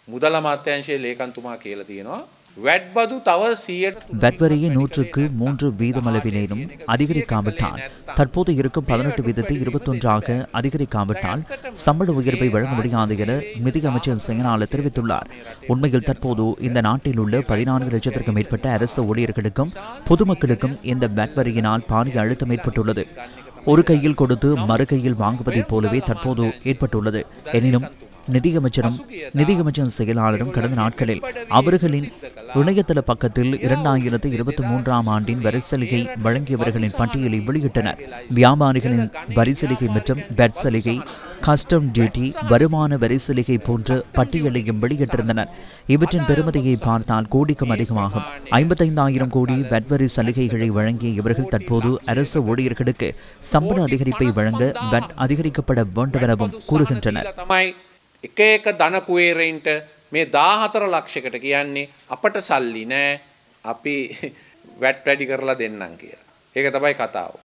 මුදල අමාත්‍යංශයේ ලේකම්තුමා කියලා තියෙනවා වැට් බදු තව 100ට வட் வரியை நூற்றுக்கு மூன்று வீதமளவிலேனும் அதிகரிக்காவிட்டால் தற்போது இருக்கும் பதினெட்டு வீதத்தை இருபத்தொன்றாக அதிகரிக்காவிட்டால் சம்பள உயர்வை வழங்க முடியாது என நிதியமைச்சர் செயலாளர் தெரிவித்துள்ளார் உண்மையில் தற்போது இந்த நாட்டில் உள்ள பதினான்கு லட்சத்திற்கும் மேற்பட்ட அரசு ஊழியர்களுக்கும் பொதுமக்களுக்கும் இந்த வட் வரியினால் பாரிய அழுத்தம் ஏற்பட்டுள்ளது ஒரு கையில் கொடுத்து மறு கையில் வாங்குவதைப் போலவே தற்போது ஏற்பட்டுள்ளது எனினும் நிதியமைச்சரும் நிதியமைச்சர் செயலாளரும் கடந்த நாட்களில் அவர்களின் இணையதள பக்கத்தில் இரண்டாயிரத்து இருபத்தி மூன்றாம் ஆண்டின் வரிசலுகை வழங்கியவர்களின் பட்டியலை வெளியிட்டனர் வியாபாரிகளின் வரிசலுகை மற்றும் வெட் சலுகை கஸ்டம் டியூட்டி வருமான வரிசலுகை போன்ற பட்டியலையும் வெளியிட்டிருந்தனர் இவற்றின் பெறுமதியை பார்த்தால் கோடிக்கும் அதிகமாகும் ஐம்பத்தைந்தாயிரம் கோடி வெட் வரி சலுகைகளை வழங்கிய இவர்கள் தற்போது அரசு ஊழியர்களுக்கு சம்பள அதிகரிப்பை வழங்க வெட் அதிகரிக்கப்பட வேண்டும் எனவும் கூறுகின்றனர் තමයි එක එක ධන කුවේරයින්ට මේ 14 ලක්ෂයකට කියන්නේ අපට සල්ලි නෑ අපි වැට් වැඩි කරලා දෙන්නම් කියලා. ඒක තමයි කතාව.